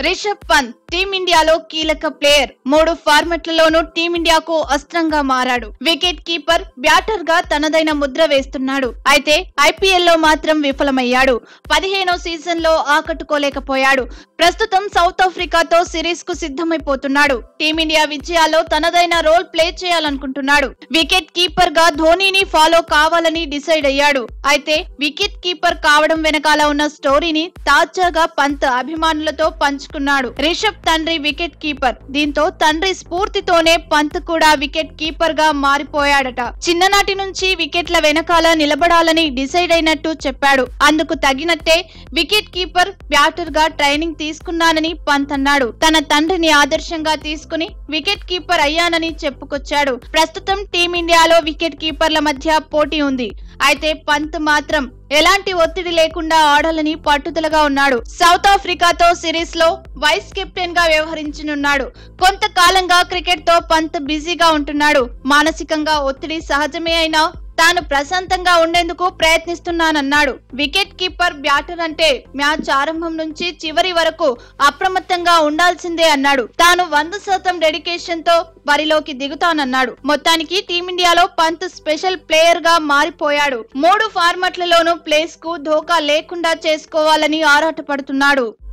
రిషబ్ పంత్ టీమిండియాలో కీలక ప్లేయర్ మూడు ఫార్మెట్లలోనూ టీమిండియాకు అస్త్రంగా మారాడు వికెట్ కీపర్ బ్యాటర్ గా తనదైన ముద్ర వేస్తున్నాడు అయితే ఐపీఎల్ లో మాత్రం విఫలమయ్యాడు పదిహేనో సీజన్ లో ఆకట్టుకోలేకపోయాడు ప్రస్తుతం సౌత్ ఆఫ్రికాతో సిరీస్ కు సిద్ధమైపోతున్నాడు టీమిండియా విజయాల్లో తనదైన రోల్ ప్లే చేయాలనుకుంటున్నాడు వికెట్ కీపర్ గా ధోనీని ఫాలో కావాలని డిసైడ్ అయ్యాడు అయితే వికెట్ కీపర్ కావడం వెనకాల ఉన్న స్టోరీని తాజాగా పంత్ అభిమానులతో పంచుకున్నాడు రిషబ్ తండ్రి వికెట్ కీపర్ దీంతో తండ్రి స్ఫూర్తితోనే పంత్ కూడా వికెట్ కీపర్ గా మారిపోయాడట చిన్ననాటి నుంచి వికెట్ల వెనకాల నిలబడాలని డిసైడ్ అయినట్టు చెప్పాడు అందుకు తగినట్టే వికెట్ కీపర్ బ్యాటర్ గా ట్రైనింగ్ తీసుకున్నానని పంత్ అన్నాడు తన తండ్రిని ఆదర్శంగా తీసుకుని వికెట్ కీపర్ అయ్యానని చెప్పుకొచ్చాడు ప్రస్తుతం టీమిండియాలో వికెట్ కీపర్ల మధ్య పోటీ ఉంది అయితే పంత్ మాత్రం ఎలాంటి ఒత్తిడి లేకుండా ఆడాలని పట్టుదలగా ఉన్నాడు సౌత్ ఆఫ్రికాతో సిరీస్ లో వైస్ కెప్టెన్ గా వ్యవహరించనున్నాడు కొంతకాలంగా క్రికెట్ తో పంత్ బిజీగా ఉంటున్నాడు మానసికంగా ఒత్తిడి సహజమే అయినా తాను ప్రశాంతంగా ఉండేందుకు ప్రయత్నిస్తున్నానన్నాడు వికెట్ కీపర్ బ్యాటర్ అంటే మ్యాచ్ ఆరంభం నుంచి చివరి వరకు అప్రమత్తంగా ఉండాల్సిందే అన్నాడు తాను వంద శాతం డెడికేషన్ తో బరిలోకి దిగుతానన్నాడు మొత్తానికి టీమిండియాలో పంత్ స్పెషల్ ప్లేయర్ గా మారిపోయాడు మూడు ఫార్మాట్లలోనూ ప్లేస్ కు ధోకా లేకుండా చేసుకోవాలని ఆరాటపడుతున్నాడు